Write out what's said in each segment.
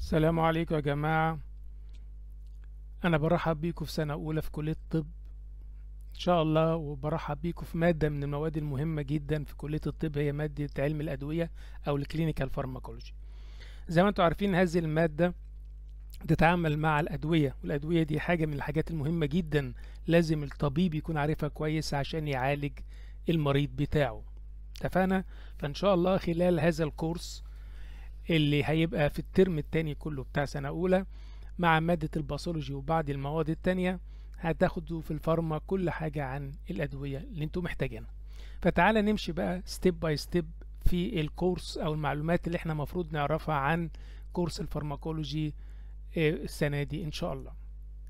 السلام عليكم يا جماعة أنا برحب بيكم في سنة أولى في كلية الطب إن شاء الله وبرحب بيكم في مادة من المواد المهمة جدا في كلية الطب هي مادة علم الأدوية أو الكلينيكال فارماكولوجي زي ما انتم عارفين هذه المادة تتعامل مع الأدوية والأدوية دي حاجة من الحاجات المهمة جدا لازم الطبيب يكون عارفها كويس عشان يعالج المريض بتاعه اتفقنا فإن شاء الله خلال هذا الكورس اللي هيبقى في الترم التاني كله بتاع سنة أولى مع مادة الباثولوجي وبعض المواد التانية هتاخدوا في الفارما كل حاجة عن الأدوية اللي انتوا محتاجينها فتعالى نمشي بقى ستيب باي ستيب في الكورس أو المعلومات اللي احنا مفروض نعرفها عن كورس الفارماكولوجي السنة دي إن شاء الله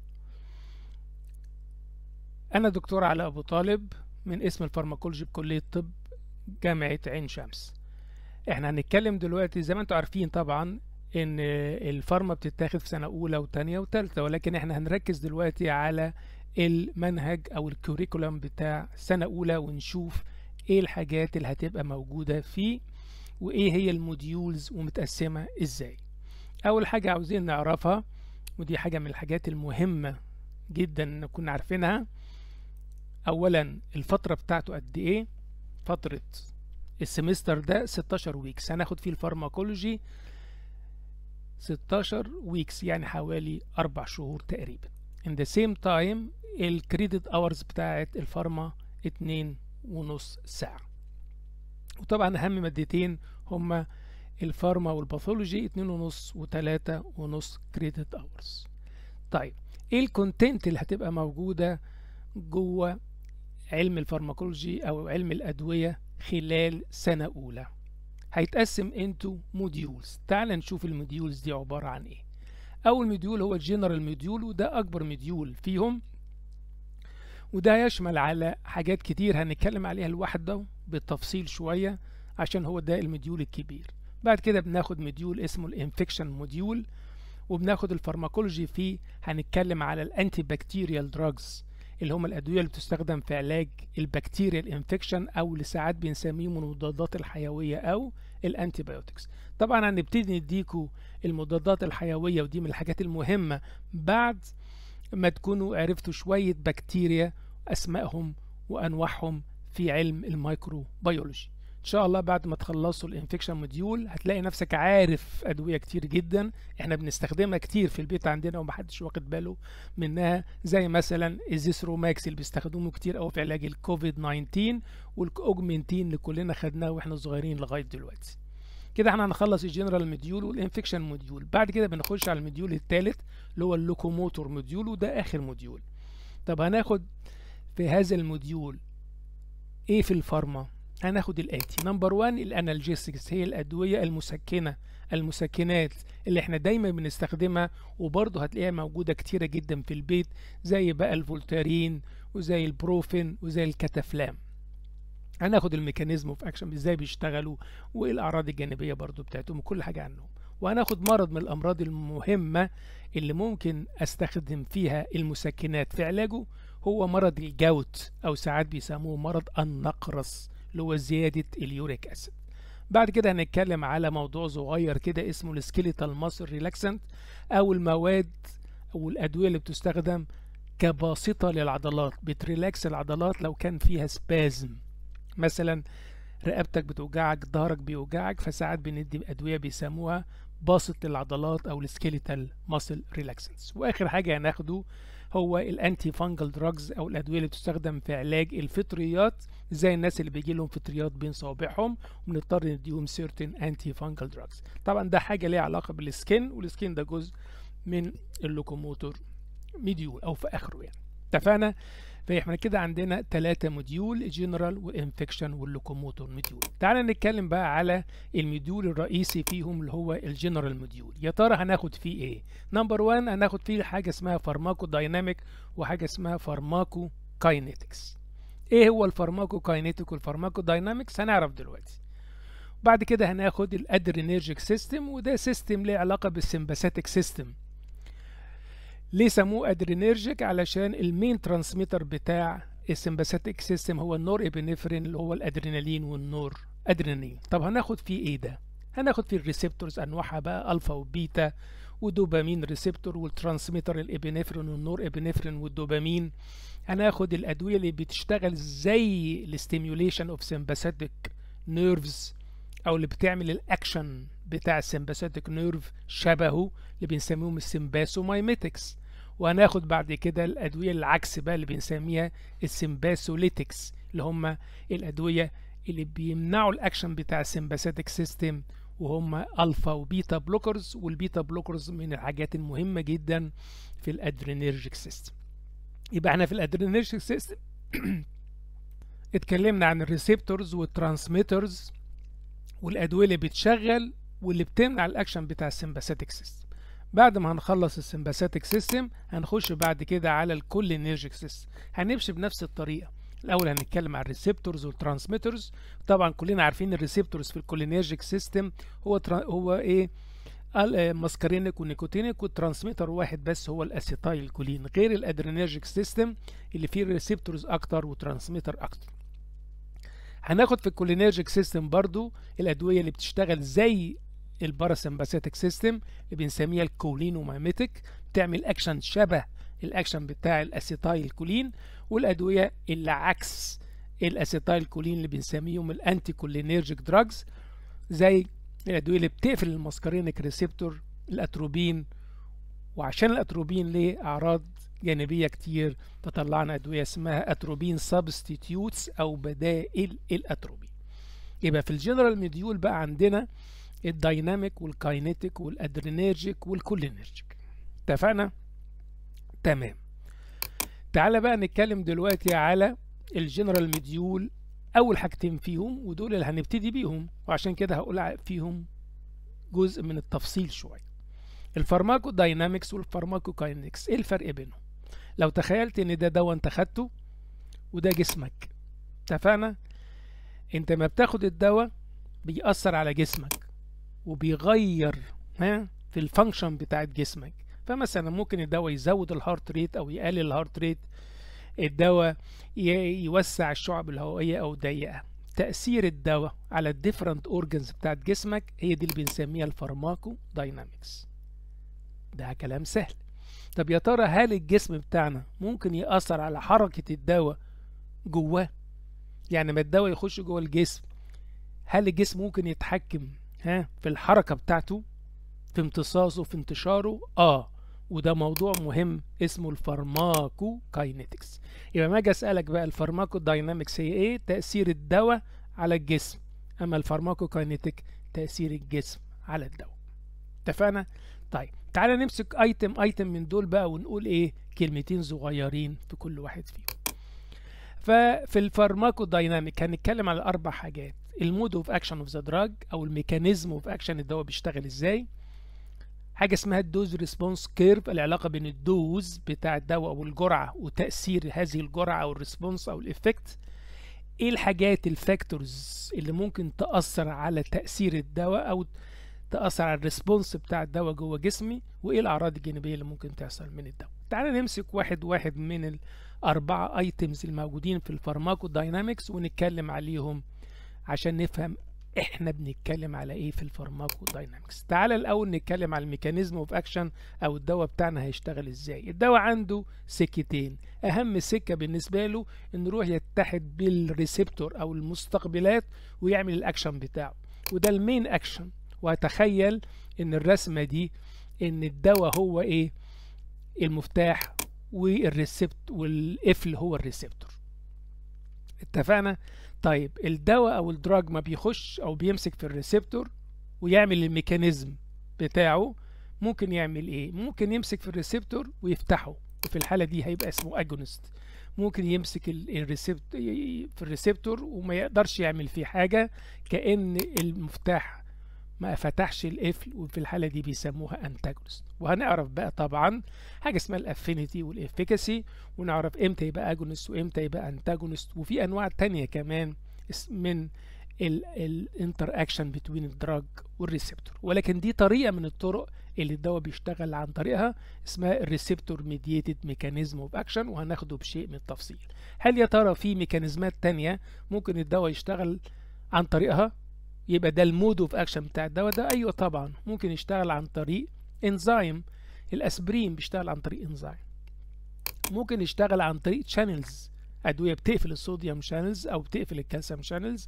أنا دكتور علاء أبو طالب من اسم الفارماكولوجي بكلية طب جامعة عين شمس احنا هنتكلم دلوقتي زي ما انتم عارفين طبعا ان الفارما بتتاخد في سنة اولى وتانية وتالتة ولكن احنا هنركز دلوقتي على المنهج او الكوريكولم بتاع سنة اولى ونشوف ايه الحاجات اللي هتبقى موجودة فيه وايه هي الموديولز ومتقسمة ازاي اول حاجة عاوزين نعرفها ودي حاجة من الحاجات المهمة جدا نكون عارفينها اولا الفترة بتاعته قد ايه فترة السمستر ده 16 ويكس هناخد فيه الفارماكولوجي 16 ويكس يعني حوالي 4 شهور تقريبا in the same time الكريدت اورز بتاعت الفارما 2 ونص ساعة وطبعا اهم مادتين هما الفارما والباثولوجي 2 ونص و3 ونص كريدت اورز طيب ايه الكونتنت اللي هتبقى موجودة جوه علم الفارماكولوجي او علم الادوية خلال سنة أولى هيتقسم انتو موديولز تعال نشوف الموديولز دي عبارة عن ايه أول موديول هو الجنرال موديول وده أكبر موديول فيهم وده يشمل على حاجات كتير هنتكلم عليها لوحده بالتفصيل شوية عشان هو ده الموديول الكبير بعد كده بناخد موديول اسمه الانفكشن موديول وبناخد الفارماكولوجي فيه هنتكلم على الانتي بكتيريال دراجز اللي هم الأدوية اللي بتستخدم في علاج البكتيريا الانفكشن أو اللي ساعات بنسميهم المضادات الحيوية أو الأنتيبيوتكس طبعا هنبتدي نديكوا المضادات الحيوية ودي من الحاجات المهمة بعد ما تكونوا عرفتوا شوية بكتيريا أسمائهم وأنواعهم في علم الميكروبيولوجي ان شاء الله بعد ما تخلصوا الانفكشن موديول هتلاقي نفسك عارف ادويه كتير جدا احنا بنستخدمها كتير في البيت عندنا ومحدش واخد باله منها زي مثلا الزيثروماكس اللي بيستخدموه كتير قوي في علاج الكوفيد 19 والاوجمنتين اللي كلنا خدناه واحنا صغيرين لغايه دلوقتي كده احنا هنخلص الجنرال موديول والانفكشن موديول بعد كده بنخش على الموديول الثالث اللي هو اللوكوموتور موديول وده اخر موديول طب هناخد في هذا الموديول ايه في الفارما هناخد الآتي نمبر 1 الانالجيسكس هي الأدوية المسكنة المسكنات اللي احنا دايما بنستخدمها وبرضه هتلاقيها موجودة كتيرة جدا في البيت زي بقى الفولتارين وزي البروفين وزي الكتافلام هناخد الميكانيزم اوف اكشن ازاي بيشتغلوا وايه الاعراض الجانبيه برضو بتاعتهم وكل حاجه عنهم وهناخد مرض من الامراض المهمه اللي ممكن استخدم فيها المسكنات في علاجه هو مرض الجوت او ساعات بيسموه مرض النقرس اللي هو زيادة اليوريك أسيد بعد كده هنتكلم على موضوع صغير كده اسمه السكيليتال ماسل ريلاكسنت أو المواد أو الأدوية اللي بتستخدم كباسطة للعضلات بتريلاكس العضلات لو كان فيها سبازم مثلا رقبتك بتوجعك ظهرك بيوجعك فساعات بندي أدوية بيسموها باسط للعضلات أو السكيليتال ماسل ريلاكسنس وآخر حاجة هناخده هو الانتي فانجل دراجز او الادويه اللي بتستخدم في علاج الفطريات زي الناس اللي بيجي لهم فطريات بين صوابعهم وبنضطر نديهم سيرتن انتي فانجل دراجز طبعا ده حاجه ليها علاقه بالسكين والسكين ده جزء من اللوكوموتور ميديول او في اخره يعني اتفقنا فاحنا كده عندنا ثلاثة موديول جنرال وانفكشن واللوكوموتور موديول تعال نتكلم بقى على الموديول الرئيسي فيهم اللي هو الجنرال موديول يا ترى هناخد فيه ايه نمبر 1 هناخد فيه حاجة اسمها فارماكو دايناميك وحاجة اسمها فارماكو كاينيتكس ايه هو الفارماكو كاينيتيك والفارماكو داينامكس هنعرف دلوقتي بعد كده هناخد الادرينيرجيك سيستم وده سيستم ليه علاقة بالسمباثيك سيستم ليه سموه ادرينيرجيك علشان المين ترانسميتر بتاع السمباثيك سيستم هو النور ابنفرين اللي هو الادرينالين والنور ادرينالين طب هناخد فيه ايه ده هناخد فيه الريسبتورز انواعها بقى الفا وبيتا ودوبامين ريسبتور والترانسميتر الابنفرين والنور ابنفرين والدوبامين هناخد الادويه اللي بتشتغل زي الاستيميوليشن اوف سمباثيك نيرفز او اللي بتعمل الاكشن بتاع السمباثيك نيرف شبهه اللي بنسميهم السمباسومايميتكس وهناخد بعد كده الادويه العكس بقى اللي بنسميها السمباسوليتكس اللي هم الادويه اللي بيمنعوا الاكشن بتاع السمباثيك سيستم وهم الفا وبيتا بلوكرز والبيتا بلوكرز من الحاجات المهمه جدا في الادرينيرجيك سيستم يبقى احنا في الادرينيرجيك سيستم اتكلمنا عن الريسبتورز والترانسميترز والادويه اللي بتشغل واللي بتمنع الاكشن بتاع السمباثيك سيستم بعد ما هنخلص السمباثيك سيستم هنخش بعد كده على الكولينيرجيك سيستم هنمشي بنفس الطريقه الاول هنتكلم عن الريسبتورز والترانسميترز طبعا كلنا عارفين الريسبتورز في الكولينيرجيك سيستم هو ترا... هو ايه الماسكارينيك والنيكوتينيك والترانسميتر واحد بس هو الاسيتايل كولين غير الادرينرجيك سيستم اللي فيه ريسبتورز اكتر وترانسميتر اكتر هناخد في الكولينيرجيك سيستم برضو الادويه اللي بتشتغل زي الباراسمباثيك سيستم اللي بنسميها الكولينومايميتيك بتعمل اكشن شبه الاكشن بتاع الاسيتايل كولين والادويه اللي عكس الاسيتايل كولين اللي بنسميهم الانتي كولينيرجيك دراجز زي الادويه اللي بتقفل الماسكارينيك ريسبتور الاتروبين وعشان الاتروبين ليه اعراض جانبيه كتير فطلعنا ادويه اسمها اتروبين سبستيتيوتس او بدائل الاتروبين يبقى في الجنرال مديول بقى عندنا الدايناميك والكاينيتيك والادرينيرجيك والكولينيرجيك اتفقنا تمام تعالى بقى نتكلم دلوقتي على الجنرال مديول اول حاجتين فيهم ودول اللي هنبتدي بيهم وعشان كده هقول فيهم جزء من التفصيل شويه الفارماكو داينامكس والفارماكو كاينكس ايه الفرق بينهم لو تخيلت ان ده دواء انت خدته وده جسمك اتفقنا انت ما بتاخد الدواء بيأثر على جسمك وبيغير ها في الفانكشن بتاعت جسمك فمثلا ممكن الدواء يزود الهارت ريت او يقلل الهارت ريت الدواء يوسع الشعب الهوائيه او ضيقها تاثير الدواء على الديفرنت اورجنز بتاعت جسمك هي دي اللي بنسميها الفارماكو داينامكس ده كلام سهل طب يا ترى هل الجسم بتاعنا ممكن يأثر على حركة الدواء جواه يعني ما الدواء يخش جوه الجسم هل الجسم ممكن يتحكم ها في الحركة بتاعته في امتصاصه في انتشاره اه وده موضوع مهم اسمه الفارماكو كاينيتكس يبقى ما اجي اسالك بقى الفارماكو داينامكس هي ايه تاثير الدواء على الجسم اما الفارماكو كاينيتك تاثير الجسم على الدواء اتفقنا طيب تعالى نمسك ايتم ايتم من دول بقى ونقول ايه كلمتين صغيرين في كل واحد فيهم ففي الفارماكو دايناميك هنتكلم على اربع حاجات المود اوف اكشن اوف ذا دراج او الميكانيزم اوف اكشن الدواء بيشتغل ازاي حاجه اسمها الدوز ريسبونس كيرف العلاقه بين الدوز بتاع الدواء والجرعه وتاثير هذه الجرعه او الريسبونس او الافكت ايه الحاجات الفاكتورز اللي ممكن تاثر على تاثير الدواء او تاثر على الريسبونس بتاع الدواء جوه جسمي وايه الاعراض الجانبيه اللي ممكن تحصل من الدواء تعال نمسك واحد واحد من الاربعه ايتمز الموجودين في الفارماكو داينامكس ونتكلم عليهم عشان نفهم احنا بنتكلم على ايه في الفارماكو داينامكس تعال الاول نتكلم على الميكانيزم اوف اكشن او الدواء بتاعنا هيشتغل ازاي الدواء عنده سكتين اهم سكه بالنسبه له انه يروح يتحد بالريسبتور او المستقبلات ويعمل الاكشن بتاعه وده المين اكشن وهتخيل ان الرسمه دي ان الدواء هو ايه المفتاح والريسبت والقفل هو الريسبتور اتفقنا طيب الدواء او الدراج ما بيخش او بيمسك في الريسبتور ويعمل الميكانيزم بتاعه ممكن يعمل ايه ممكن يمسك في الريسبتور ويفتحه وفي الحاله دي هيبقى اسمه اجونست ممكن يمسك الريسبت في الريسبتور وما يقدرش يعمل فيه حاجه كان المفتاح ما فتحش القفل وفي الحاله دي بيسموها انتاجونست وهنعرف بقى طبعا حاجه اسمها الافينيتي والافيكاسي ونعرف امتى يبقى اجونست وامتى يبقى انتاجونست وفي انواع تانية كمان من الانتر اكشن بين الدراج والريسبتور ولكن دي طريقه من الطرق اللي الدواء بيشتغل عن طريقها اسمها الريسبتور ميديتد ميكانيزم اوف اكشن وهناخده بشيء من التفصيل هل يا ترى في ميكانيزمات تانية ممكن الدواء يشتغل عن طريقها يبقى ده المود اوف اكشن بتاع الدواء ده ايوه طبعا ممكن يشتغل عن طريق انزيم الاسبرين بيشتغل عن طريق انزيم ممكن يشتغل عن طريق شانلز ادويه بتقفل الصوديوم شانلز او بتقفل الكالسيوم شانلز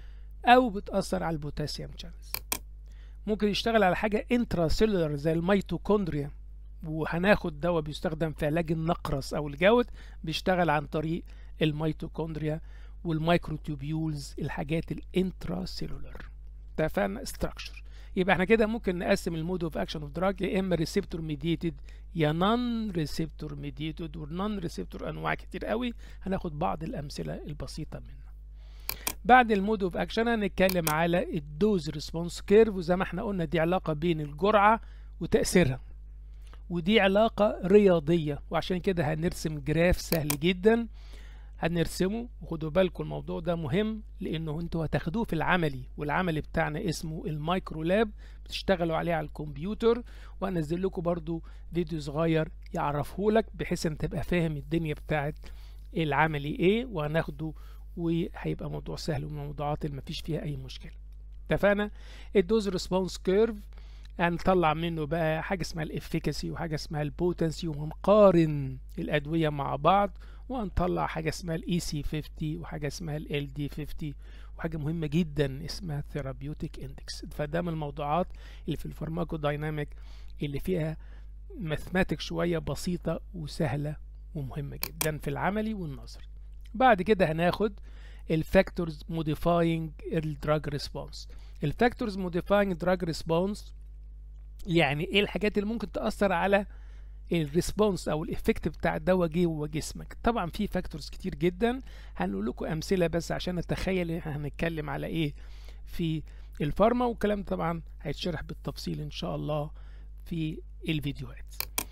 او بتاثر على البوتاسيوم شانلز ممكن يشتغل على حاجه انترا سيلولر زي الميتوكوندريا وهناخد دواء بيستخدم في علاج النقرس او الجود بيشتغل عن طريق الميتوكوندريا والمايكروتوبيولز الحاجات الانترا سيلولر اتفقنا ستراكشر يبقى احنا كده ممكن نقسم المود اوف اكشن اوف دراج يا اما ريسبتور ميديتد يا نون ريسبتور ميديتد والنون ريسبتور انواع كتير قوي هناخد بعض الامثله البسيطه منها بعد المود اوف اكشن هنتكلم على الدوز ريسبونس كيرف وزي ما احنا قلنا دي علاقه بين الجرعه وتاثيرها ودي علاقه رياضيه وعشان كده هنرسم جراف سهل جدا هنرسمه وخدوا بالكم الموضوع ده مهم لانه انتوا هتاخدوه في العملي والعملي بتاعنا اسمه المايكرو لاب بتشتغلوا عليه على الكمبيوتر وهنزل لكم برضو فيديو صغير يعرفه لك بحيث ان تبقى فاهم الدنيا بتاعت العملي ايه وهناخده وهيبقى موضوع سهل ومن الموضوعات اللي مفيش فيها اي مشكله اتفقنا الدوز ريسبونس كيرف هنطلع منه بقى حاجه اسمها الافيكاسي وحاجه اسمها البوتنسي وهنقارن الادويه مع بعض وهنطلع حاجه اسمها الاي سي 50 وحاجه اسمها ال دي 50 وحاجه مهمه جدا اسمها ثيرابيوتيك اندكس فده من الموضوعات اللي في الفارماكو دايناميك اللي فيها ماثماتيك شويه بسيطه وسهله ومهمه جدا في العملي والنظري بعد كده هناخد الفاكتورز موديفاينج الدراج ريسبونس الفاكتورز موديفاينج دراج ريسبونس يعني ايه الحاجات اللي ممكن تاثر على الريسبونس او الافكت بتاع الدواء جوه جسمك طبعا في فاكتورز كتير جدا هنقول لكم امثله بس عشان نتخيل احنا هنتكلم على ايه في الفارما والكلام طبعا هيتشرح بالتفصيل ان شاء الله في الفيديوهات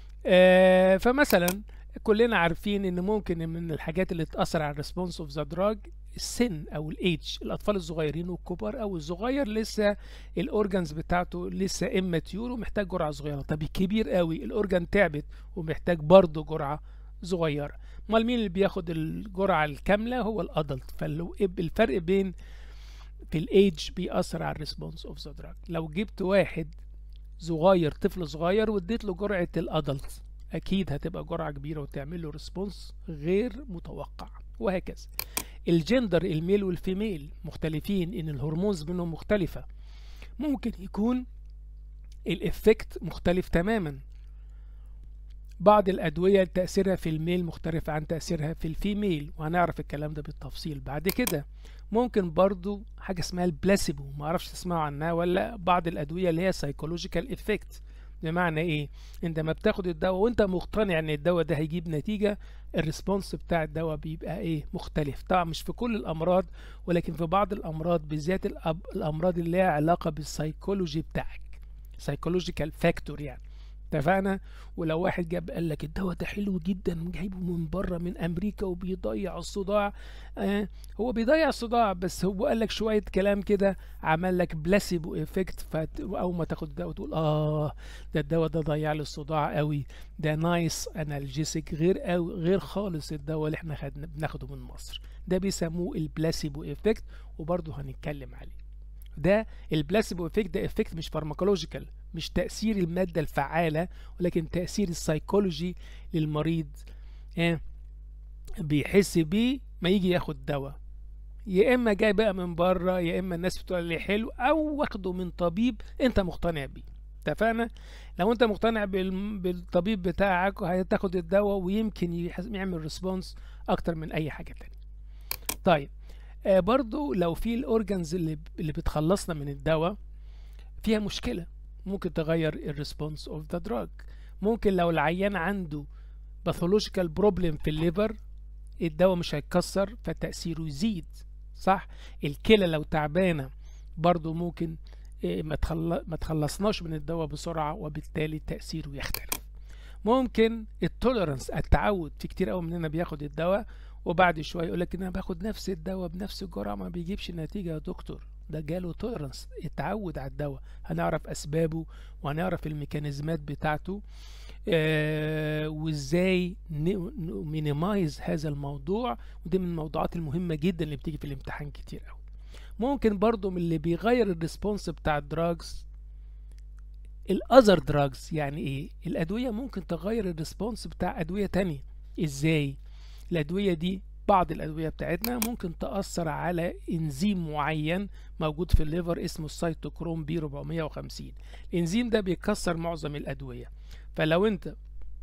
آه فمثلا كلنا عارفين ان ممكن من الحاجات اللي تاثر على الريسبونس اوف ذا دراج السن او الايدج الاطفال الصغيرين والكبار او الصغير لسه الاورجنز بتاعته لسه اماتيور ومحتاج جرعه صغيره طب الكبير قوي الاورجن تعبت ومحتاج برضه جرعه صغيره امال مين اللي بياخد الجرعه الكامله هو الادلت فالفرق بين في الايدج بيأثر على الريسبونس اوف ذا دراج لو جبت واحد صغير طفل صغير واديت له جرعه الادلت اكيد هتبقى جرعه كبيره وتعمل له ريسبونس غير متوقع وهكذا الجندر الميل والفيميل مختلفين ان الهرمونز بينهم مختلفة ممكن يكون الافكت مختلف تماما بعض الأدوية تأثيرها في الميل مختلف عن تأثيرها في الفيميل وهنعرف الكلام ده بالتفصيل بعد كده ممكن برضو حاجة اسمها البلاسيبو ما اعرفش تسمعوا عنها ولا بعض الأدوية اللي هي سايكولوجيكال افكت بمعنى ايه عندما بتاخد الدواء وانت مقتنع ان الدواء ده هيجيب نتيجة الريسبونس بتاع الدواء بيبقى ايه مختلف طبعا مش في كل الامراض ولكن في بعض الامراض بالذات الامراض اللي لها علاقة بالسايكولوجي بتاعك سايكولوجيكال فاكتور يعني اتفقنا ولو واحد جاب قال لك الدواء ده حلو جدا جايبه من بره من امريكا وبيضيع الصداع آه هو بيضيع الصداع بس هو قال لك شويه كلام كده عمل لك بلاسيبو افكت فاول ما تاخد الدواء تقول اه ده الدواء ده ضيع لي الصداع قوي ده نايس انالجيسيك غير قوي غير خالص الدواء اللي احنا خدنا بناخده من مصر ده بيسموه البلاسيبو افكت وبرضه هنتكلم عليه ده البلاسيبو افكت ده افكت مش فارماكولوجيكال مش تأثير المادة الفعالة ولكن تأثير السيكولوجي للمريض اه بيحس بيه ما يجي ياخد دواء يا اما جاي بقى من بره يا اما الناس بتقول عليه حلو او واخده من طبيب انت مقتنع بيه اتفقنا لو انت مقتنع بالطبيب بتاعك هتاخد الدواء ويمكن يعمل ريسبونس اكتر من اي حاجه تانية طيب آه برضو لو في الاورجنز اللي اللي بتخلصنا من الدواء فيها مشكله ممكن تغير الريسبونس اوف ذا دراج ممكن لو العيان عنده باثولوجيكال بروبلم في الليفر الدواء مش هيتكسر فتأثيره يزيد صح الكلى لو تعبانة برضو ممكن ما ما تخلصناش من الدواء بسرعة وبالتالي تأثيره يختلف ممكن التوليرانس التعود في كتير قوي مننا بياخد الدواء وبعد شويه يقول لك انا باخد نفس الدواء بنفس الجرعه ما بيجيبش نتيجه يا دكتور ده جاله تولرنس اتعود على الدواء هنعرف اسبابه وهنعرف الميكانيزمات بتاعته آه وازاي مينيمايز هذا الموضوع ودي من الموضوعات المهمه جدا اللي بتيجي في الامتحان كتير قوي ممكن برضو من اللي بيغير الريسبونس بتاع الدراجز الاذر دراجز يعني ايه الادويه ممكن تغير الريسبونس بتاع ادويه تانية ازاي الادويه دي بعض الادويه بتاعتنا ممكن تاثر على انزيم معين موجود في الليفر اسمه السيتوكروم بي 450 الانزيم ده بيكسر معظم الادويه فلو انت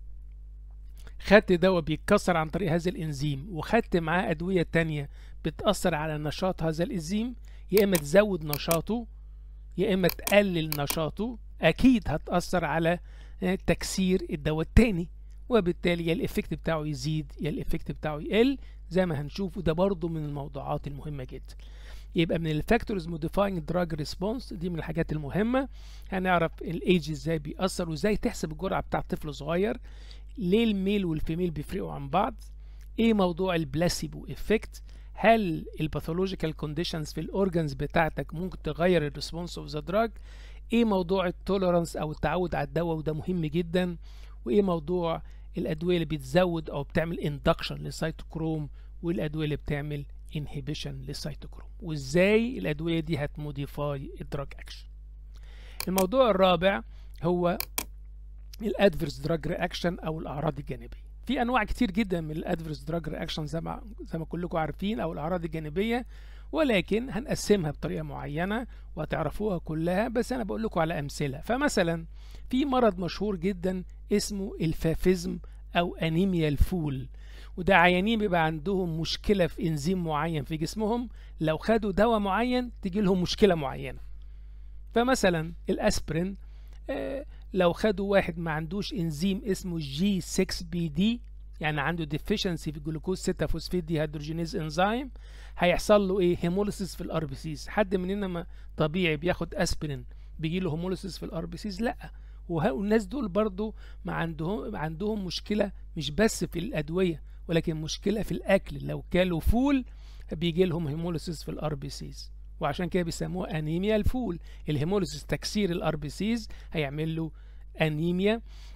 خدت دواء بيتكسر عن طريق هذا الانزيم وخدت معاه ادويه تانية بتاثر على نشاط هذا الانزيم يا اما تزود نشاطه يا اما تقلل نشاطه اكيد هتاثر على تكسير الدواء التاني وبالتالي يا الافكت بتاعه يزيد يا الافكت بتاعه يقل زي ما هنشوف وده برضه من الموضوعات المهمه جدا يبقى من الفاكتورز موديفاينج دراج ريسبونس دي من الحاجات المهمه هنعرف الايج ازاي بيأثر وازاي تحسب الجرعه بتاع طفل صغير ليه الميل والفيميل بيفرقوا عن بعض ايه موضوع البلاسيبو افكت هل الباثولوجيكال كونديشنز في الاورجنز بتاعتك ممكن تغير الريسبونس اوف ذا دراج ايه موضوع التوليرانس او التعود على الدواء وده مهم جدا وايه موضوع الادويه اللي بتزود او بتعمل اندكشن للسيتوكروم والادويه اللي بتعمل انهبيشن للسيتوكروم وازاي الادويه دي هتموديفاي الدراج اكشن الموضوع الرابع هو الادفيرس دراج رياكشن او الاعراض الجانبيه في انواع كتير جدا من الادفيرس دراج رياكشن زي ما زي ما كلكم عارفين او الاعراض الجانبيه ولكن هنقسمها بطريقه معينه وهتعرفوها كلها بس انا بقول لكم على امثله فمثلا في مرض مشهور جدا اسمه الفافيزم او انيميا الفول وده عيانين بيبقى عندهم مشكله في انزيم معين في جسمهم لو خدوا دواء معين تيجي لهم مشكله معينه فمثلا الاسبرين آه لو خدوا واحد ما عندوش انزيم اسمه جي 6 بي دي يعني عنده ديفيشنسي في جلوكوز 6 فوسفيت دي هيدروجينيز انزيم هيحصل له ايه هيموليسيس في الار بي سيز حد مننا ما طبيعي بياخد اسبرين بيجي له هيموليسيس في الار بي سيز لا والناس دول برضو ما عندهم عندهم مشكله مش بس في الادويه ولكن مشكله في الاكل لو كلوا فول بيجي لهم هيموليسيس في الار بي سيز وعشان كده بيسموها انيميا الفول الهيموليسيس تكسير الار بي سيز هيعمل له انيميا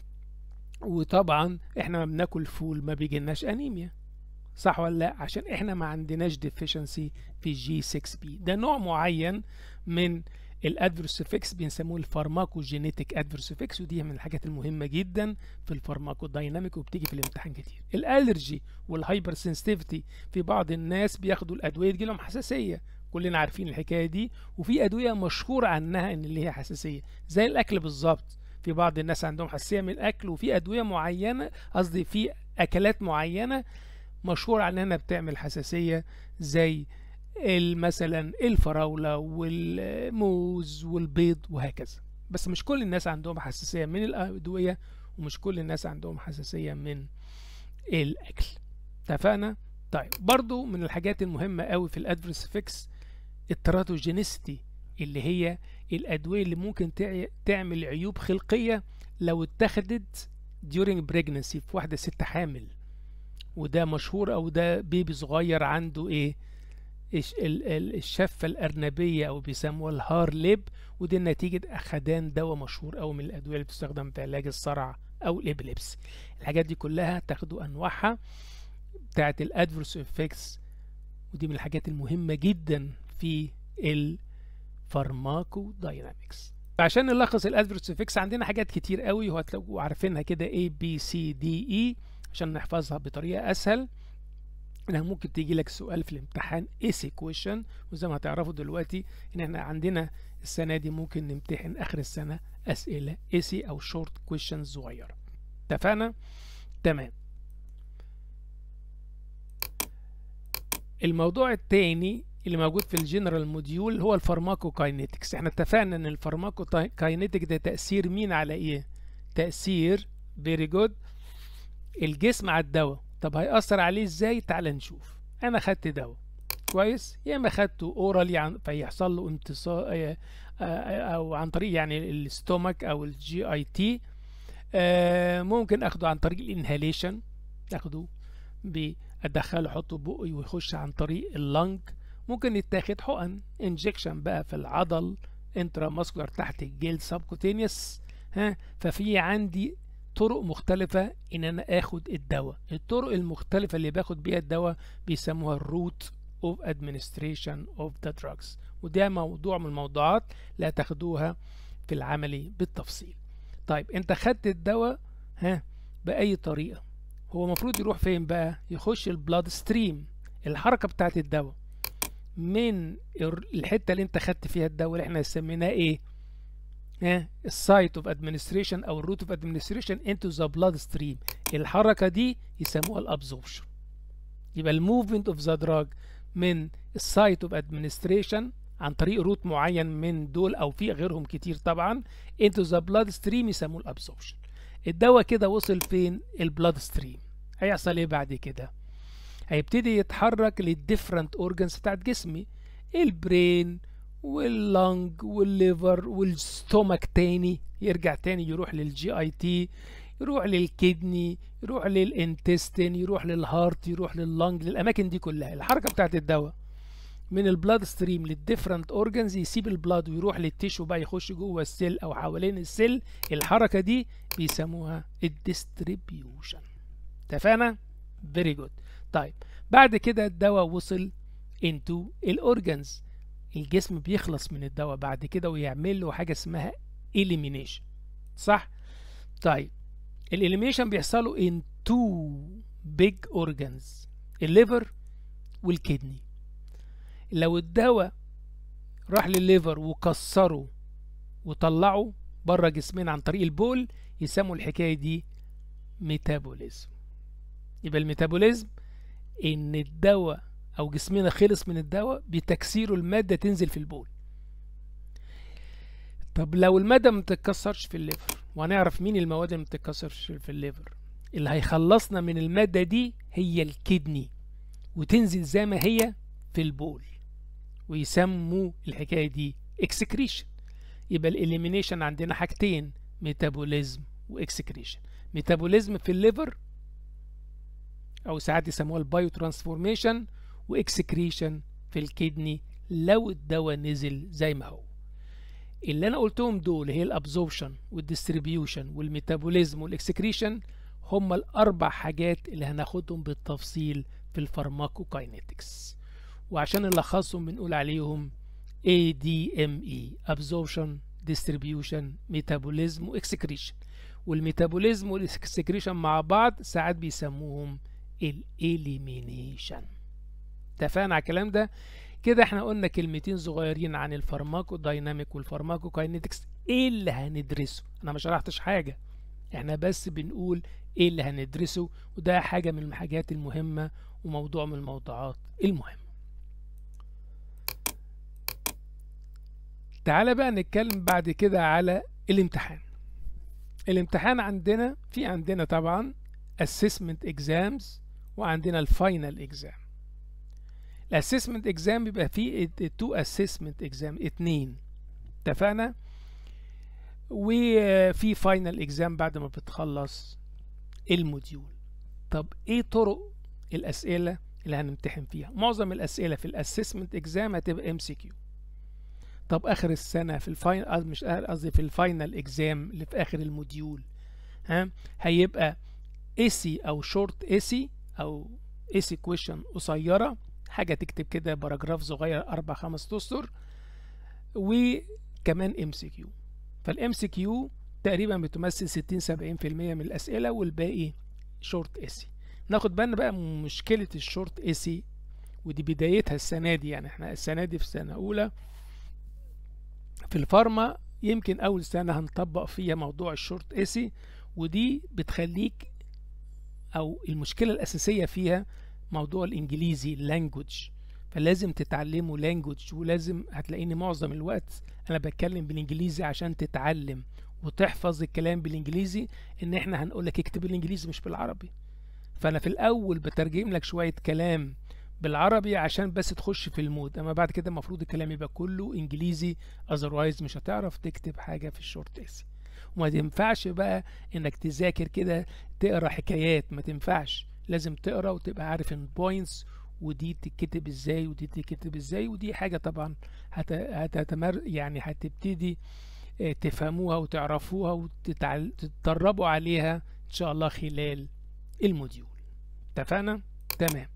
وطبعا احنا ما بناكل فول ما بيجيلناش انيميا صح ولا لا عشان احنا ما عندناش ديفيشنسي في جي 6 بي ده نوع معين من الادفيرس افكس بنسموه الفارماكوجينيتك ادفيرس افكس ودي من الحاجات المهمه جدا في الفارماكو دايناميك وبتيجي في الامتحان كتير الالرجي والهايبر سنسيتيفيتي في بعض الناس بياخدوا الادويه تجي لهم حساسيه كلنا عارفين الحكايه دي وفي ادويه مشهور عنها ان اللي هي حساسيه زي الاكل بالظبط في بعض الناس عندهم حساسيه من الاكل وفي ادويه معينه قصدي في اكلات معينه مشهور عنها بتعمل حساسيه زي مثلا الفراوله والموز والبيض وهكذا بس مش كل الناس عندهم حساسيه من الادويه ومش كل الناس عندهم حساسيه من الاكل اتفقنا طيب برضو من الحاجات المهمه قوي في الادفرس افكس التراتوجينيستي اللي هي الادويه اللي ممكن تعمل عيوب خلقيه لو اتخذت during pregnancy في واحده ست حامل وده مشهور او ده بيبي صغير عنده ايه الشفه الارنبيه او بيسموها الهار ليب ودي نتيجه اخدان دواء مشهور او من الادويه اللي بتستخدم في علاج الصرع او الابليبس الحاجات دي كلها تاخدوا انواعها بتاعت الادفيرس افكتس ودي من الحاجات المهمه جدا في الفارماكو داينامكس عشان نلخص الادفيرس افكتس عندنا حاجات كتير قوي وهتلاقوا عارفينها كده A B C D E عشان نحفظها بطريقه اسهل انها ممكن تيجي لك سؤال في الامتحان ايسي كويشن وزي ما هتعرفوا دلوقتي ان احنا عندنا السنه دي ممكن نمتحن اخر السنه اسئله ايسي او شورت كويشن صغيره اتفقنا تمام الموضوع الثاني اللي موجود في الجنرال موديول هو الفارماكوكاينيتكس احنا اتفقنا ان الفارماكوكاينيتك ده تاثير مين على ايه تاثير فيري جود الجسم على الدواء طب هيأثر عليه ازاي تعال نشوف انا خدت دواء كويس يا اما خدته اورالي عن فيحصل له امتصاص او عن طريق يعني الستومك او الجي اي تي ممكن اخده عن طريق الانهاليشن اخده بادخله احطه بقي ويخش عن طريق اللنج ممكن يتاخد حقن انجكشن بقى في العضل انترا ماسكولار تحت الجلد سبكوتينيوس ها ففي عندي طرق مختلفة إن أنا آخد الدواء الطرق المختلفة اللي باخد بيها الدواء بيسموها الروت of administration of the drugs وده موضوع من الموضوعات لا تاخدوها في العملي بالتفصيل طيب انت خدت الدواء ها باي طريقه هو المفروض يروح فين بقى يخش البلاد ستريم الحركه بتاعت الدواء من الحته اللي انت خدت فيها الدواء اللي احنا سميناه ايه ها السايت اوف ادمنستريشن او الروت اوف ادمنستريشن انتو ذا بلاد ستريم الحركه دي يسموها الابزوربشن يبقى الموفمنت اوف ذا دراج من السايت اوف ادمنستريشن عن طريق روت معين من دول او في غيرهم كتير طبعا انتو ذا بلاد ستريم يسموه الابزوربشن الدواء كده وصل فين البلاد ستريم هيحصل ايه بعد كده هيبتدي يتحرك للديفرنت اورجنز بتاعت جسمي البرين واللنج والليفر والستومك تاني يرجع تاني يروح للجي اي تي يروح للكدني يروح للانتستين يروح للهارت يروح لللنج للاماكن دي كلها الحركه بتاعت الدواء من البلاد ستريم للديفرنت اورجنز يسيب البلاد ويروح للتيشو بقى يخش جوه السيل او حوالين السيل الحركه دي بيسموها الديستريبيوشن اتفقنا فيري جود طيب بعد كده الدواء وصل انتو الاورجنز الجسم بيخلص من الدواء بعد كده ويعمل له حاجه اسمها elimination صح طيب الاليميشن بيحصلوا in two big organs الليفر والكدني لو الدواء راح للليفر وكسره وطلعه بره جسمنا عن طريق البول يسموا الحكايه دي ميتابوليزم يبقى الميتابوليزم ان الدواء او جسمنا خلص من الدواء بتكسيره الماده تنزل في البول طب لو الماده ما بتتكسرش في الليفر وهنعرف مين المواد اللي ما بتتكسرش في الليفر اللي هيخلصنا من الماده دي هي الكدني وتنزل زي ما هي في البول ويسموا الحكايه دي اكسكريشن يبقى الاليمينيشن عندنا حاجتين ميتابوليزم واكسكريشن ميتابوليزم في الليفر او ساعات يسموها البايو ترانسفورميشن واكسكريشن في الكدني لو الدواء نزل زي ما هو اللي انا قلتهم دول هي الابزوربشن والديستريبيوشن والميتابوليزم والاكسكريشن هم الاربع حاجات اللي هناخدهم بالتفصيل في الفارماكوكاينetics وعشان نلخصهم بنقول عليهم ADME Absorption Distribution Metabolism واكسكريشن والميتابوليزم والاكسكريشن مع بعض ساعات بيسموهم الاليمينيشن اتفقنا على الكلام ده كده احنا قلنا كلمتين صغيرين عن الفارماكو دايناميك والفارماكو كاينيتكس ايه اللي هندرسه انا ما شرحتش حاجه احنا بس بنقول ايه اللي هندرسه وده حاجه من الحاجات المهمه وموضوع من الموضوعات المهمه تعالى بقى نتكلم بعد كده على الامتحان الامتحان عندنا في عندنا طبعا assessment exams وعندنا الفاينل اكزام الاسسمنت اكزام بيبقى فيه تو اسسمنت اكزام اتنين اتفقنا وفي فاينل اكزام بعد ما بتخلص الموديول طب ايه طرق الاسئله اللي هنمتحن فيها معظم الاسئله في الاسسمنت اكزام هتبقى ام سي كيو طب اخر السنه في الفاينل مش قصدي في الفاينل اكزام اللي في اخر الموديول ها هيبقى ايسي او شورت ايسي او ايسي كويشن قصيره حاجه تكتب كده باراجراف صغير اربع خمس اسطر وكمان ام سي كيو فالام سي كيو تقريبا بتمثل 60 70% من الاسئله والباقي شورت ايسي ناخد بالنا بقى من مشكله الشورت ايسي ودي بدايتها السنه دي يعني احنا السنه دي في سنه اولى في الفارما يمكن اول سنه هنطبق فيها موضوع الشورت ايسي ودي بتخليك او المشكله الاساسيه فيها موضوع الانجليزي لانجوج فلازم تتعلموا لانجوج ولازم هتلاقيني معظم الوقت انا بتكلم بالانجليزي عشان تتعلم وتحفظ الكلام بالانجليزي ان احنا هنقول لك اكتب الانجليزي مش بالعربي فانا في الاول بترجم لك شويه كلام بالعربي عشان بس تخش في المود اما بعد كده المفروض الكلام يبقى كله انجليزي اذروايز مش هتعرف تكتب حاجه في الشورت ايسي وما تنفعش بقى انك تذاكر كده تقرا حكايات ما تنفعش لازم تقرا وتبقى عارف البوينتس ودي تتكتب ازاي ودي تتكتب ازاي ودي حاجه طبعا هت... هتتمر يعني هتبتدي تفهموها وتعرفوها وتتدربوا عليها ان شاء الله خلال الموديول اتفقنا تمام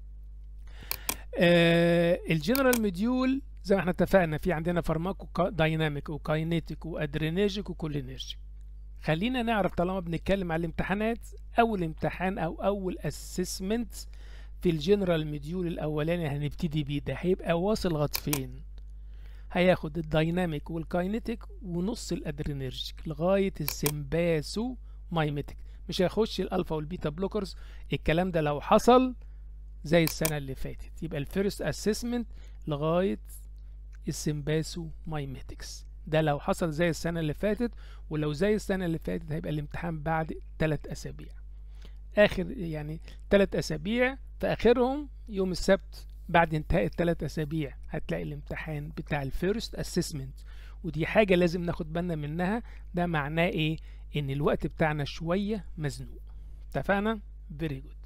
آه الجنرال موديول زي ما احنا اتفقنا في عندنا فارماكو دايناميك وكاينيتيك وادرينيرجيك وكولينيرجيك خلينا نعرف طالما بنتكلم على الامتحانات اول امتحان او اول اسسمنت في الجنرال مديول الاولاني هنبتدي بيه ده هيبقى واصل لغايه فين هياخد الدايناميك والكاينيتيك ونص الادرينرجيك لغايه السمباسو مايميتيك مش هيخش الالفا والبيتا بلوكرز الكلام ده لو حصل زي السنه اللي فاتت يبقى الفيرست اسسمنت لغايه السمباسو مايميتكس ده لو حصل زي السنة اللي فاتت ولو زي السنة اللي فاتت هيبقى الامتحان بعد ثلاث أسابيع آخر يعني ثلاث أسابيع في آخرهم يوم السبت بعد انتهاء الثلاث أسابيع هتلاقي الامتحان بتاع الفيرست اسسمنت ودي حاجة لازم ناخد بالنا منها ده معناه ايه ان الوقت بتاعنا شوية مزنوق اتفقنا فيري جود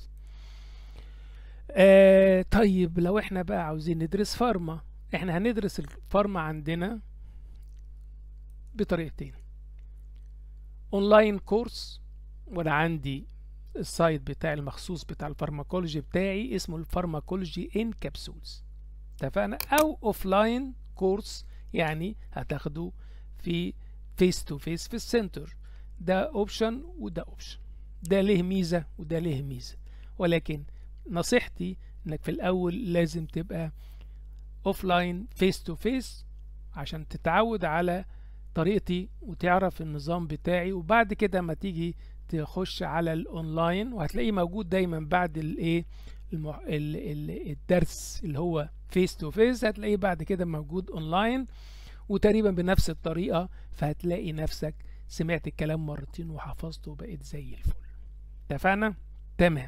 آه طيب لو احنا بقى عاوزين ندرس فارما احنا هندرس الفارما عندنا بطريقتين اونلاين كورس وانا عندي السايت بتاعي المخصوص بتاع الفارماكولوجي بتاعي اسمه الفارماكولوجي ان كابسولز اتفقنا او اوفلاين كورس يعني هتاخده في فيس تو فيس في السنتر ده اوبشن وده اوبشن ده ليه ميزة وده ليه ميزة ولكن نصيحتي انك في الاول لازم تبقى اوفلاين فيس تو فيس عشان تتعود على طريقتي وتعرف النظام بتاعي وبعد كده ما تيجي تخش على الاونلاين وهتلاقيه موجود دايما بعد الايه المح... ال... ال... الدرس اللي هو فيس تو فيس هتلاقيه بعد كده موجود اونلاين وتقريبا بنفس الطريقه فهتلاقي نفسك سمعت الكلام مرتين وحفظته وبقيت زي الفل اتفقنا تمام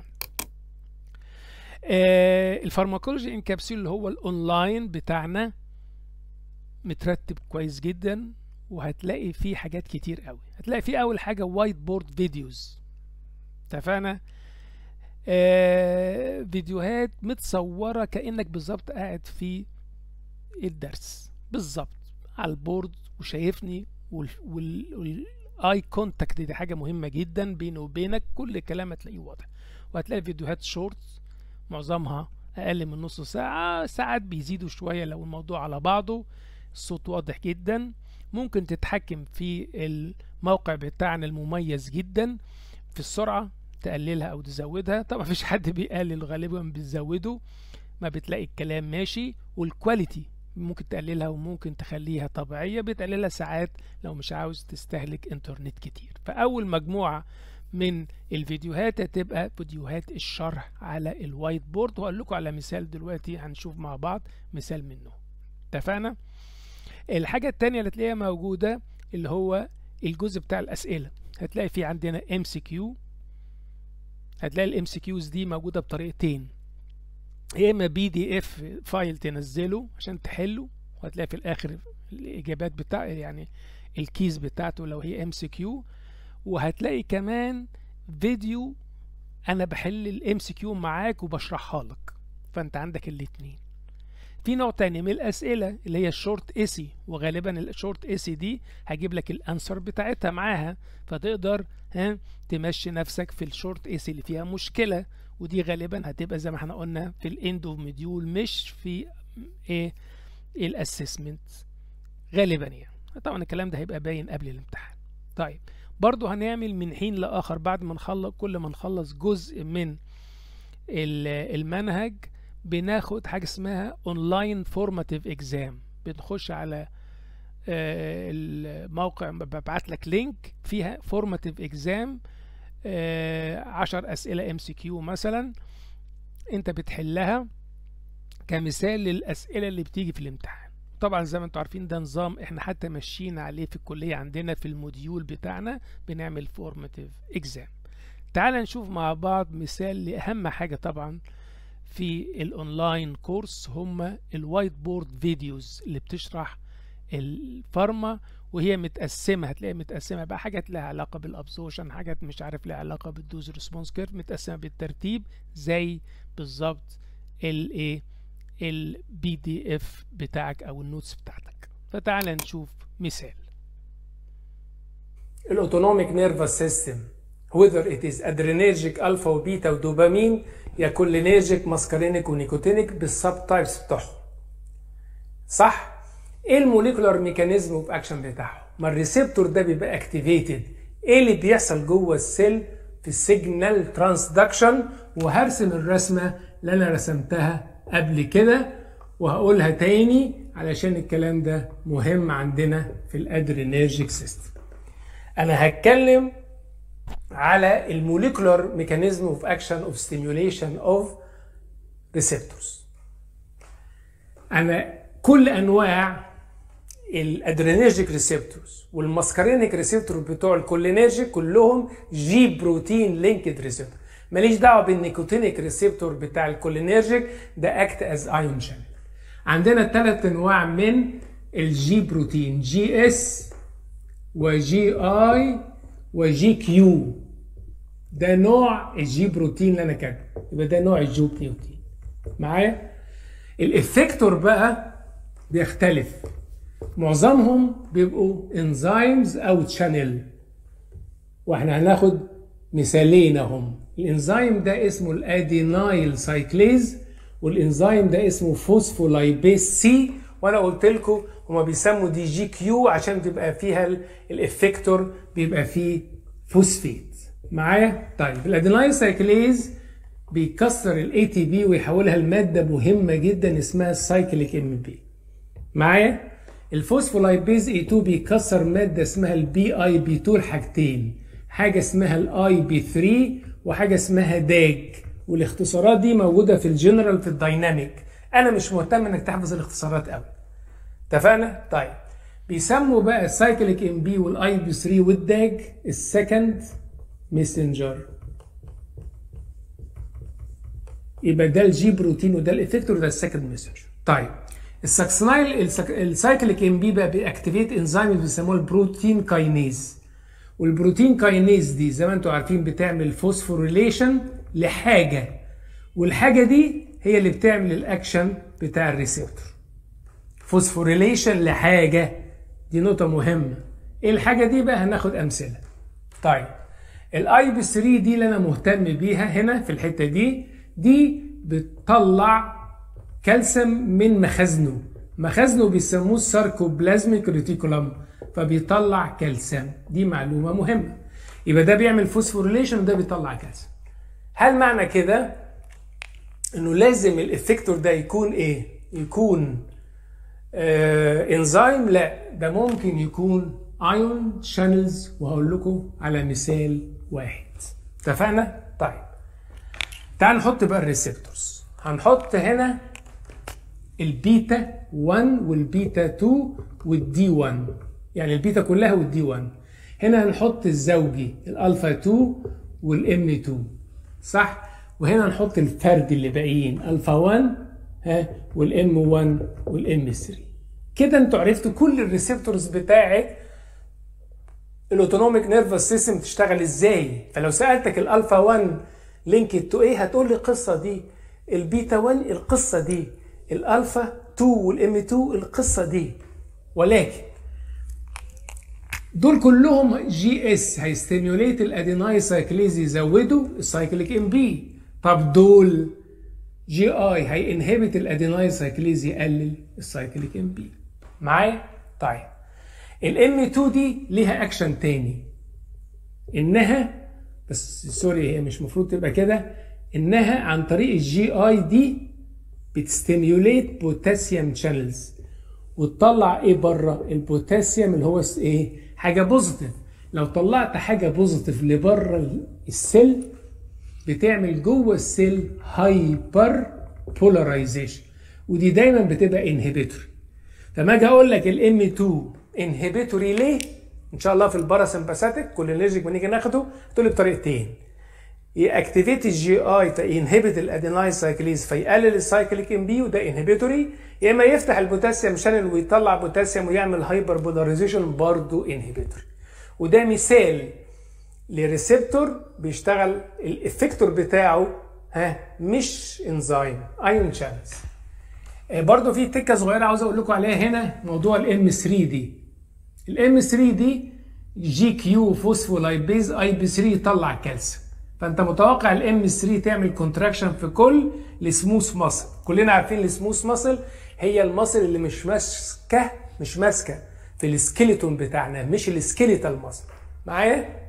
آه الفارماكولوجي انكابسول اللي هو الاونلاين بتاعنا مترتب كويس جدا وهتلاقي فيه حاجات كتير قوي هتلاقي فيه اول حاجه وايت بورد فيديوز اتفقنا آه فيديوهات متصوره كانك بالظبط قاعد في الدرس بالظبط على البورد وشايفني والاي كونتاكت دي حاجه مهمه جدا بيني وبينك كل كلام هتلاقيه واضح وهتلاقي فيديوهات شورت معظمها اقل من نص ساعه ساعات بيزيدوا شويه لو الموضوع على بعضه الصوت واضح جدا ممكن تتحكم في الموقع بتاعنا المميز جدا في السرعه تقللها او تزودها طبعا مفيش حد بيقلل غالبا بيزوده ما بتلاقي الكلام ماشي والكواليتي ممكن تقللها وممكن تخليها طبيعية بتقللها ساعات لو مش عاوز تستهلك انترنت كتير فأول مجموعة من الفيديوهات هتبقى فيديوهات الشرح على الوايت بورد وهقول لكم على مثال دلوقتي هنشوف مع بعض مثال منه اتفقنا الحاجة التانية اللي تلاقيها موجودة اللي هو الجزء بتاع الأسئلة هتلاقي في عندنا ام سي كيو هتلاقي الام سي كيوز دي موجودة بطريقتين يا اما بي دي اف فايل تنزله عشان تحله وهتلاقي في الاخر الاجابات بتاع يعني الكيز بتاعته لو هي ام سي كيو وهتلاقي كمان فيديو انا بحل الام سي كيو معاك وبشرحها لك فانت عندك الاتنين في نوع تاني من الاسئله اللي هي الشورت ايسي وغالبا الشورت ايسي دي هجيب لك الانسر بتاعتها معاها فتقدر ها تمشي نفسك في الشورت ايسي اللي فيها مشكله ودي غالبا هتبقى زي ما احنا قلنا في الاند اوف مديول مش في ايه الاسسمنت غالبا يعني طبعا الكلام ده هيبقى باين قبل الامتحان طيب برضو هنعمل من حين لاخر بعد ما نخلص كل ما نخلص جزء من المنهج بناخد حاجه اسمها اونلاين فورماتيف اكزام بنخش على الموقع ببعت لك لينك فيها فورماتيف اكزام عشر أسئلة ام سي كيو مثلا انت بتحلها كمثال للأسئلة اللي بتيجي في الامتحان طبعا زي ما انتم عارفين ده نظام احنا حتى ماشيين عليه في الكلية عندنا في الموديول بتاعنا بنعمل فورماتيف اكزام تعال نشوف مع بعض مثال لأهم حاجة طبعا في الاونلاين كورس هم الوايت بورد فيديوز اللي بتشرح الفارما وهي متقسمه هتلاقي متقسمه بقى حاجات لها علاقه بالابسورشن حاجات مش عارف لها علاقه بالدوز ريسبونس كيرف متقسمه بالترتيب زي بالظبط الايه البي دي اف بتاعك او النوتس بتاعتك فتعال نشوف مثال الاوتونوميك نيرفس سيستم whether it is adrenergic الفا وبيتا ودوبامين يا كولينيرجيك ماسكارينيك ونيكوتينيك بالسب تايبس بتوعهم صح ايه الموليكولار ميكانيزم اوف اكشن بتاعهم ما الريسبتور ده بيبقى اكتيفيتد ايه اللي بيحصل جوه السيل في السيجنال ترانسدكشن وهرسم الرسمه اللي انا رسمتها قبل كده وهقولها تاني علشان الكلام ده مهم عندنا في الادرينيرجيك سيستم انا هتكلم على الموليكولار ميكانيزم اوف اكشن اوف ستيميوليشن اوف ريسبتورز انا كل انواع الادرينيرجيك ريسبتورز والماسكارينيك ريسبتور بتوع الكولينيرجيك كلهم جي بروتين لينكد ريسبتور ماليش دعوه بالنيكوتينيك ريسبتور بتاع الكولينيرجيك ده اكت از ايون شانل عندنا ثلاث انواع من الجي بروتين جي اس وجي اي وجي كيو ده نوع الجي بروتين اللي انا كاتبه يبقى ده نوع الجي بروتين معايا الافكتور بقى بيختلف معظمهم بيبقوا انزيمز او تشانل واحنا هناخد مثالين اهم الانزيم ده اسمه الادينايل سايكليز والانزيم ده اسمه فوسفولايبيز سي وانا قلت لكم هما بيسموا دي جي كيو عشان تبقى فيها الافكتور بيبقى فيه فوسفيت معايا طيب الادينايل سايكليز بيكسر الاي تي بي ويحولها لماده مهمه جدا اسمها السايكليك ام بي معايا الفوسفولايبيز اي 2 بيكسر ماده اسمها البي اي بي 2 لحاجتين حاجه اسمها الاي بي 3 وحاجه اسمها داج والاختصارات دي موجوده في الجنرال في الدايناميك انا مش مهتم انك تحفظ الاختصارات قوي اتفقنا طيب بيسموا بقى السايكليك ام بي والاي بي 3 والداج السكند ميسنجر يبقى ده الجي بروتين وده الافكتور وده السكند ميسنجر طيب الساكسنايل السايكليك ام بي بقى بيأكتيفيت انزيم بيسموه البروتين كاينيز والبروتين كاينيز دي زي ما انتم عارفين بتعمل فوسفوريليشن لحاجه والحاجه دي هي اللي بتعمل الاكشن بتاع الريسبتور فوسفوريليشن لحاجه دي نقطه مهمه ايه الحاجه دي بقى هناخد امثله طيب الاي بي 3 دي اللي انا مهتم بيها هنا في الحته دي دي بتطلع كالسيوم من مخازنه مخازنه بيسموه الساركوبلازميك ريتيكولم فبيطلع كالسيوم دي معلومه مهمه يبقى ده بيعمل فوسفوريليشن وده بيطلع كالسيوم هل معنى كده انه لازم الافكتور ده يكون ايه يكون آه انزيم لا ده ممكن يكون ايون شانلز وهقول لكم على مثال واحد اتفقنا طيب تعال نحط بقى الريسبتورز هنحط هنا البيتا 1 والبيتا 2 والدي 1 يعني البيتا كلها والدي 1 هنا هنحط الزوجي الالفا 2 والام 2 صح وهنا نحط الفرد اللي باقيين الفا 1 ها والام 1 والام 3 كده انتوا عرفتوا كل الريسبتورز بتاعت الاوتونوميك نيرفس سيستم تشتغل ازاي فلو سالتك الالفا 1 لينكد تو ايه هتقول لي القصه دي البيتا 1 القصه دي الالفا 2 والام 2 القصه دي ولكن دول كلهم جي اس هيستيميوليت الاديناي سايكليز يزودوا السايكليك ام بي طب دول جي اي هينهبت الاديناي سايكليز يقلل السايكليك ام بي معايا طيب الام 2 دي ليها اكشن تاني انها بس سوري هي مش المفروض تبقى كده انها عن طريق الجي اي دي بتستيميوليت بوتاسيوم شانلز وتطلع ايه بره البوتاسيوم اللي هو ايه حاجه بوزيتيف لو طلعت حاجه بوزيتيف لبره السيل بتعمل جوه السيل هايبر بولاريزيشن ودي دايما بتبقى انهبيتوري فما اجي اقول لك الام 2 انهبيتوري ليه ان شاء الله في الباراسمباثيك كولينرجيك بنيجي ناخده تقول لي بطريقتين ياكتيفيت الجي اي ينهبت الادينايل سايكليز فيقلل السايكليك ام بي وده انهبيتوري يا اما يفتح البوتاسيوم شانل ويطلع بوتاسيوم ويعمل هايبر بولاريزيشن برضه انهبيتوري وده مثال لريسبتور بيشتغل الافكتور بتاعه ها مش انزيم ايون شانلز برضه في تكه صغيره عاوز اقول لكم عليها هنا موضوع الام 3 دي الام 3 دي جي كيو فوسفولايبيز اي بي 3 يطلع كالسيوم فانت متوقع الام 3 تعمل كونتراكشن في كل السموث ماسل كلنا عارفين السموث ماسل هي الماسل اللي مش ماسكه مش ماسكه في السكيلتون بتاعنا مش السكيليتال ماسل معايا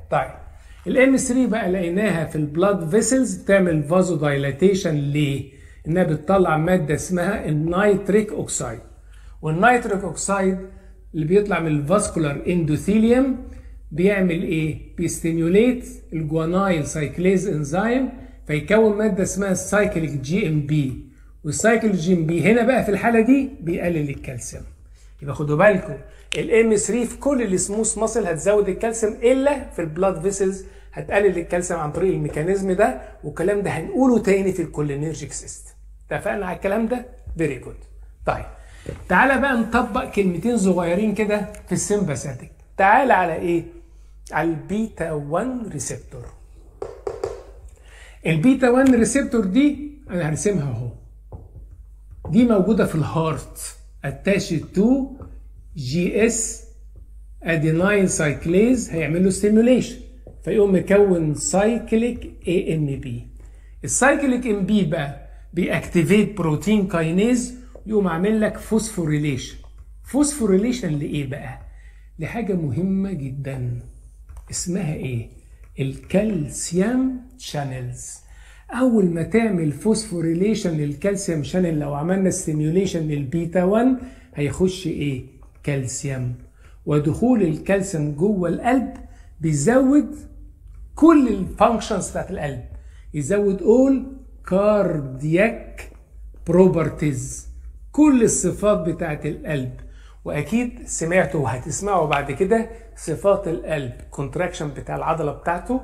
طيب الام 3 بقى لقيناها في البلاد فيسلز بتعمل فازو دايلاتيشن ليه؟ انها بتطلع ماده اسمها النيتريك اوكسايد والنيتريك اوكسايد اللي بيطلع من الفاسكولار اندوثيليوم بيعمل ايه؟ بيستيميوليت الجوانايل سايكليز انزيم فيكون ماده اسمها السايكليك جي ام بي والسايكل جي ام بي هنا بقى في الحاله دي بيقلل الكالسيوم يبقى خدوا بالكم الام 3 في كل السموث ماسل هتزود الكالسيوم الا في البلاد فيسلز هتقلل الكالسيوم عن طريق الميكانيزم ده والكلام ده هنقوله تاني في الكولينرجيك سيستم اتفقنا على الكلام ده فيري جود طيب تعالى بقى نطبق كلمتين صغيرين كده في السمباثيك تعالى على ايه على البيتا 1 ريسبتور البيتا 1 ريسبتور دي انا هرسمها اهو دي موجوده في الهارت اتاشد تو جي اس ادينايل سايكليز هيعمل له ستيميوليشن فيقوم مكون سايكليك اي ام بي السايكليك ام بي بقى بيأكتيفيت بروتين كاينيز يقوم عامل لك فوسفوريليشن فوسفوريليشن لايه بقى لحاجه مهمه جدا اسمها ايه الكالسيوم شانلز اول ما تعمل فوسفوريليشن للكالسيوم شانل لو عملنا ستيميوليشن للبيتا 1 هيخش ايه كالسيوم ودخول الكالسيوم جوه القلب بيزود كل الفانكشنز بتاعت القلب يزود اول كاردياك بروبرتيز كل الصفات بتاعت القلب واكيد سمعتوا وهتسمعوا بعد كده صفات القلب كونتراكشن بتاع العضله بتاعته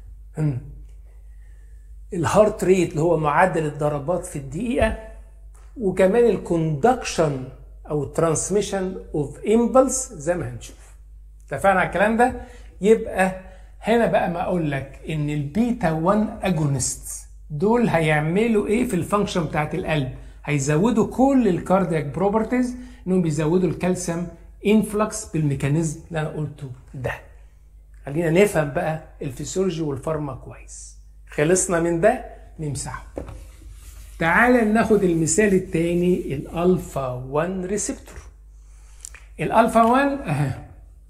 الهارت ريت اللي هو معدل الضربات في الدقيقه وكمان الكوندكشن او الترانسميشن اوف امبلس زي ما هنشوف اتفقنا على الكلام ده يبقى هنا بقى ما اقول لك ان البيتا 1 اجونست دول هيعملوا ايه في الفانكشن بتاعت القلب هيزودوا كل الكاردياك بروبرتيز انهم بيزودوا الكالسيوم انفلكس بالميكانيزم اللي انا قلته ده خلينا نفهم بقى الفسيولوجي والفارما كويس خلصنا من ده نمسحه تعال ناخد المثال التاني الالفا 1 ريسبتور الالفا 1 اها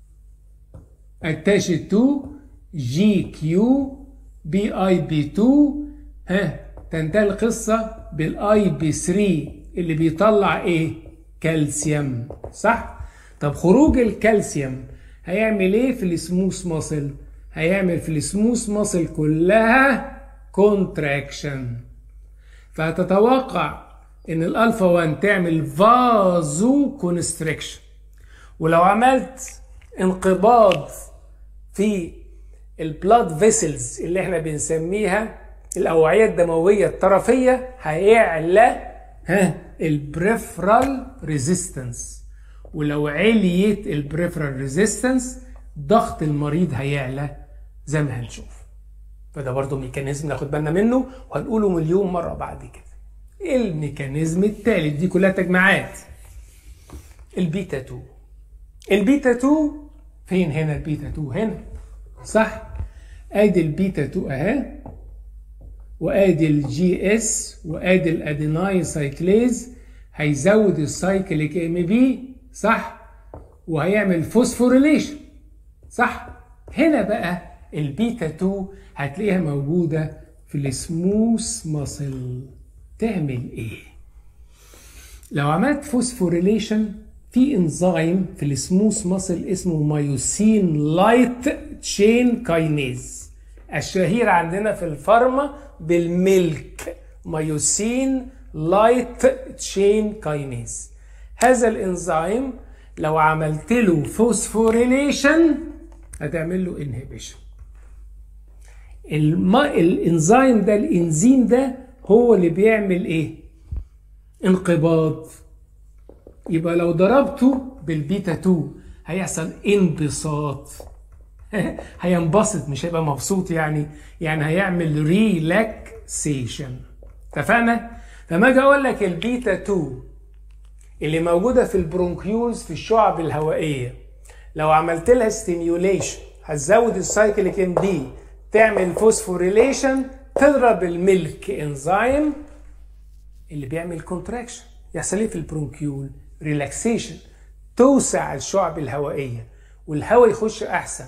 اتاشد تو جي كيو بي اي بي 2 ها تنتهي القصه بالاي بي 3 اللي بيطلع ايه كالسيوم صح طب خروج الكالسيوم هيعمل ايه في السموث ماسل هيعمل في السموث ماسل كلها كونتراكشن فهتتوقع ان الالفا 1 تعمل فازو كونستريكشن ولو عملت انقباض في البلاد فيسلز اللي احنا بنسميها الاوعيه الدمويه الطرفيه هيعلى ها البريفرال ريزيستنس ولو عليت البريفرال ريزيستنس ضغط المريض هيعلى زي ما هنشوف فده برضه ميكانيزم ناخد بالنا منه وهنقوله مليون مره بعد كده الميكانيزم الثالث دي كلها تجمعات البيتا 2 البيتا 2 فين هنا البيتا 2 هنا صح ادي البيتا 2 اهي وادي الجي اس وادي الاديناين سايكليز هيزود السايكليك ام بي صح وهيعمل فوسفوريليشن صح هنا بقى البيتا 2 هتلاقيها موجوده في السموث ماسل تعمل ايه لو عملت فوسفوريليشن في انزيم في السموث ماسل اسمه مايوسين لايت تشين كاينيز الشهير عندنا في الفارما بالملك مايوسين لايت تشين كاينيز هذا الانزيم لو عملت له فوسفوريليشن هتعمل له انهبيشن الم... الانزيم ده الانزيم ده هو اللي بيعمل ايه انقباض يبقى لو ضربته بالبيتا 2 هيحصل انبساط هينبسط مش هيبقى مبسوط يعني يعني هيعمل ريلاكسيشن اتفقنا فما اجي اقول لك البيتا 2 اللي موجوده في البرونكيولز في الشعب الهوائيه لو عملت لها ستيميوليشن هتزود السايكليك ام بي تعمل فوسفوريليشن تضرب الملك انزيم اللي بيعمل كونتراكشن يحصل ايه في البرونكيول ريلاكسيشن توسع الشعب الهوائيه والهواء يخش احسن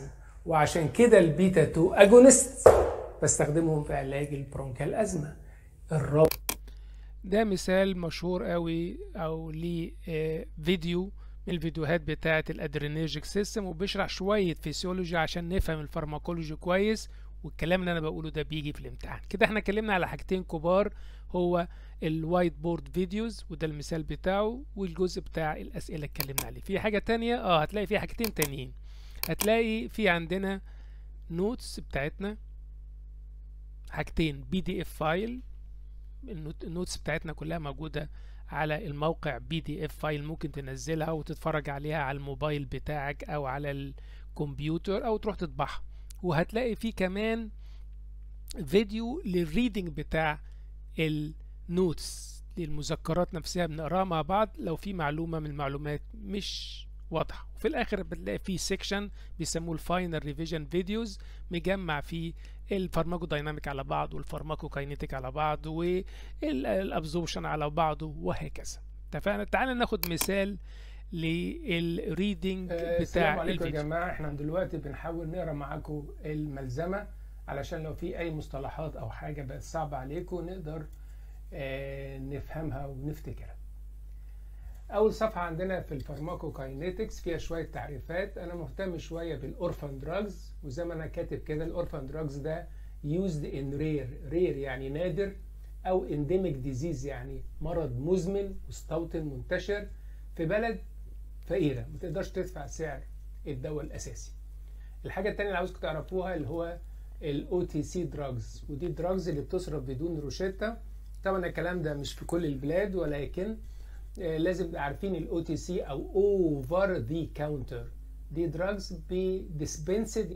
وعشان كده البيتا 2 اجونست بستخدمهم في علاج البرونكال ازمه الرابع ده مثال مشهور قوي او ليه آه، فيديو من الفيديوهات بتاعه الادرينيرجيك سيستم وبيشرح شويه فيسيولوجي عشان نفهم الفارماكولوجي كويس والكلام اللي انا بقوله ده بيجي في الامتحان كده احنا اتكلمنا على حاجتين كبار هو الوايت بورد فيديوز وده المثال بتاعه والجزء بتاع الاسئله اتكلمنا عليه في حاجه تانية اه هتلاقي في حاجتين تانيين هتلاقي في عندنا نوتس بتاعتنا حاجتين بي دي اف فايل النوتس بتاعتنا كلها موجوده على الموقع بي دي اف فايل ممكن تنزلها وتتفرج عليها على الموبايل بتاعك او على الكمبيوتر او تروح تطبعها وهتلاقي فيه كمان فيديو للريدنج بتاع النوتس للمذكرات نفسها بنقراها مع بعض لو في معلومة من المعلومات مش واضحة وفي الآخر بتلاقي فيه سيكشن بيسموه الفاينل ريفيجن فيديوز مجمع فيه الفارماكو دايناميك على بعض والفارماكو كاينيتيك على بعض والابزوربشن على بعضه وهكذا اتفقنا تعال ناخد مثال للريدنج السلام بتاع عليكم يا الفيديو جماعه احنا دلوقتي بنحاول نقرا معاكم الملزمه علشان لو في اي مصطلحات او حاجه بقت صعبه عليكم نقدر آه، نفهمها ونفتكرها اول صفحه عندنا في الفارماكوكاينيتكس فيها شويه تعريفات انا مهتم شويه بالاورفان دراجز وزي ما انا كاتب كده الاورفان دراجز ده used in rare rare يعني نادر او endemic disease يعني مرض مزمن مستوطن منتشر في بلد فقيره ما تقدرش تدفع سعر الدواء الاساسي الحاجه التانية اللي عاوزكم تعرفوها اللي هو الاو تي سي دراجز ودي الدراجز اللي بتصرف بدون روشتة طبعا الكلام ده مش في كل البلاد ولكن آه، لازم نبقى عارفين الاو تي سي او اوفر ذا كاونتر دي دراجز بديسبنسد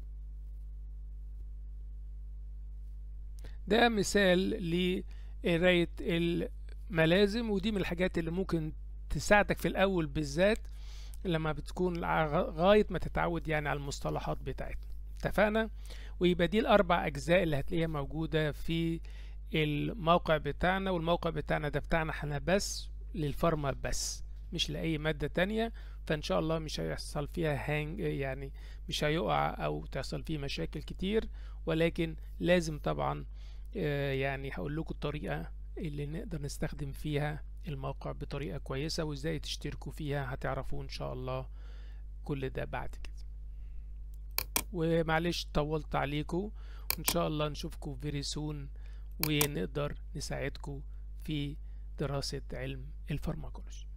ده مثال لقراية الملازم ودي من الحاجات اللي ممكن تساعدك في الأول بالذات لما بتكون ع- غاية ما تتعود يعني على المصطلحات بتاعتنا اتفقنا ويبقى دي الأربع أجزاء اللي هتلاقيها موجودة في الموقع بتاعنا والموقع بتاعنا ده بتاعنا احنا بس للفارما بس مش لأي مادة تانية فإن شاء الله مش هيحصل فيها هانج يعني مش هيقع أو تحصل فيه مشاكل كتير ولكن لازم طبعا آه، يعني هقول لكم الطريقة اللي نقدر نستخدم فيها الموقع بطريقة كويسة وازاي تشتركوا فيها هتعرفوا ان شاء الله كل ده بعد كده ومعلش طولت عليكم وان شاء الله نشوفكم فيري سون ونقدر نساعدكم في دراسة علم الفارماكولوجي